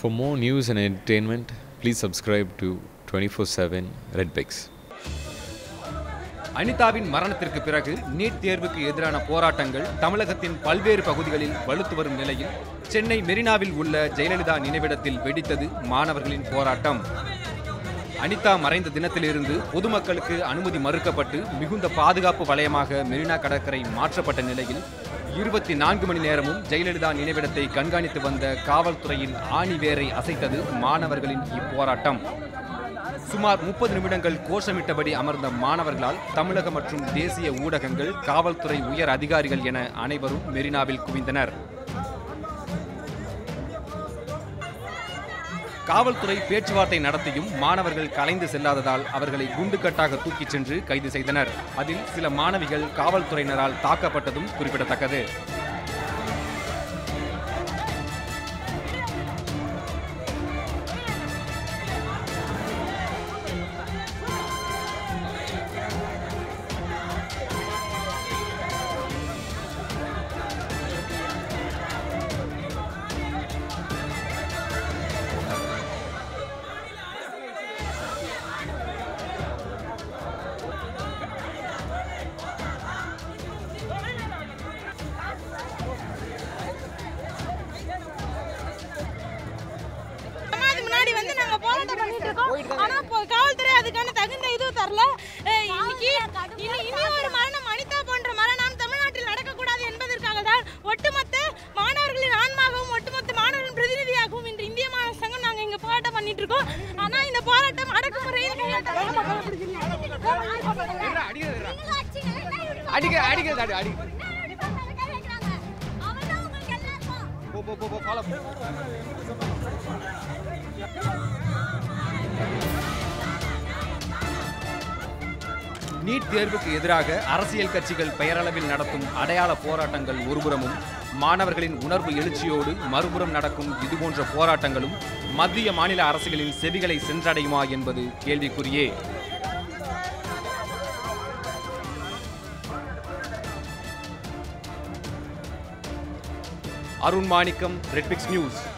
For more news and entertainment, please subscribe to 24 7 Redpix. அனிதாவின் மரணத்திற்கு பிறகு NEET தேர்வுக்கு எதிரான போராட்டங்கள் தமிழகத்தின் பல்வேறு பகுதிகளில் வலுத்து வரும் நிலையில் சென்னை மெரினாவில் உள்ள ஜெயலலிதா நினைவிடத்தில் வெடித்தது மாணவர்களின் போராட்டம் அனிதா மறைந்த தினத்திலிருந்து பொதுமக்களுக்கு அனுமதி மறுக்கப்பட்டு மிகுந்த பாதுகாப்பு வலயமாக மெரினா கடற்கரை மாற்றப்பட்ட நிலையில் இருபத்தி நான்கு மணி நேரமும் ஜெயலலிதா நினைவிடத்தை கண்காணித்து வந்த காவல்துறையின் ஆணி வேரை அசைத்தது மாணவர்களின் இப்போராட்டம் சுமார் முப்பது நிமிடங்கள் கோஷமிட்டபடி அமர்ந்த மாணவர்களால் தமிழக மற்றும் தேசிய ஊடகங்கள் காவல்துறை உயர் அதிகாரிகள் என அனைவரும் மெரினாவில் குவிந்தனர் காவல்துறை பேச்சுவார்த்தை நடத்தியும் மாணவர்கள் கலைந்து செல்லாததால் அவர்களை குண்டுக்கட்டாக தூக்கிச் சென்று கைது செய்தனர் அதில் சில மாணவிகள் காவல்துறையினரால் தாக்கப்பட்டதும் குறிப்பிடத்தக்கது சமாதி முன்னாடி வந்து நாங்க போராட்டம் பண்ணிட்டு இருக்கோம் ஆனா இப்போ காவல்துறை அதுக்கான தகுந்த இது தரல அஹ் இன்னைக்கு இனி இனி ஒரு மரணம் அனிதா போன்ற மரணம் தமிழ்நாட்டில் நடக்கக்கூடாது என்பதற்காக தான் ஒட்டுமொத்த மாணவர்களின் ஆன்மாகவும் ஒட்டுமொத்த மாணவர்களின் பிரதிநிதியாகவும் இன்று இந்திய மாணவர் சங்கம் நாங்க இங்க போராட்டம் பண்ணிட்டு இருக்கோம் ஆனா இந்த போராட்டம் அடக்குமுறையில் அடிக்க அடிக்க அடி போ போ போ ஃபாலோ நீட் தேர்வுக்கு எதிராக அரசியல் கட்சிகள் பெயரளவில் நடத்தும் அடையாள போராட்டங்கள் ஒருபுறமும் மாணவர்களின் உணர்வு எழுச்சியோடு மறுபுறம் நடக்கும் இதுபோன்ற போராட்டங்களும் மத்திய மாநில அரசுகளின் செவிகளை சென்றடையுமா என்பது கேள்விக்குறியே அருண் மாணிக்கம் ரெட்பிக்ஸ் நியூஸ்